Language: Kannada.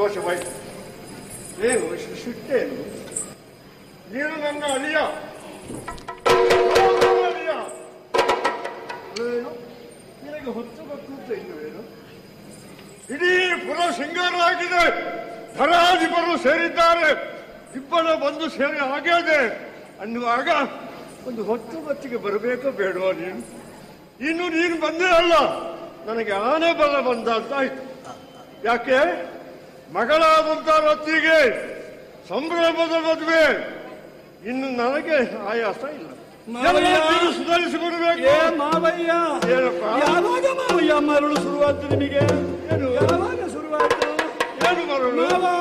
ಸಂತೋಷವಾಯಿತು ಏನು ಇಷ್ಟು ಸಿಟ್ಟೇನು ನೀನು ನನ್ನ ಅಳಿಯ ನಾನು ನನ್ನ ಅಳಿಯ ಏನು ನಿನಗೆ ಹೊತ್ತು ಗೊತ್ತು ಅಂತ ಇಲ್ಲವೇನು ಇಡೀ ಪುರ ಶೃಂಗಾರವಾಗಿದೆ ಧರಾಧಿಪರು ಸೇರಿದ್ದಾರೆ ಇಬ್ಬರ ಬಂದು ಸೇರಿ ಆಗ್ಯದೆ ಅನ್ನುವಾಗ ಒಂದು ಹೊತ್ತು ಹೊತ್ತಿಗೆ ಬರಬೇಕೋ ಬೇಡವೋ ನೀನು ಇನ್ನು ನೀನು ಬಂದೇ ಅಲ್ಲ ನನಗೆ ಆನೆ ಬಲ ಬಂದಂತಾಯ್ತು ಯಾಕೆ ಮಗಳಾದಂತ ರತ್ತಿಗೆ ಸಂಭ್ರಮದ ಮದುವೆ ಇನ್ನು ನನಗೆ ಆಯಾಸ ಇಲ್ಲ ಮಾವಯ್ಯ. ಎಲ್ಲ ನೀನು ಸುಧಾರಿಸಿಕೊಡ್ಬೇಕು ಏ ಮಾವಯ್ಯ ಏನಪ್ಪ? ಯಾವಾಗ ಮಾವಯ್ಯ ಮರಳು ಶುರುವಾಯ್ತು ನಿಮಗೆ ಏನು? ಯಾವಾಗ ಶುರುವಾಯ್ತು ಏನು ಮಾಡೋಣ ಮಾವ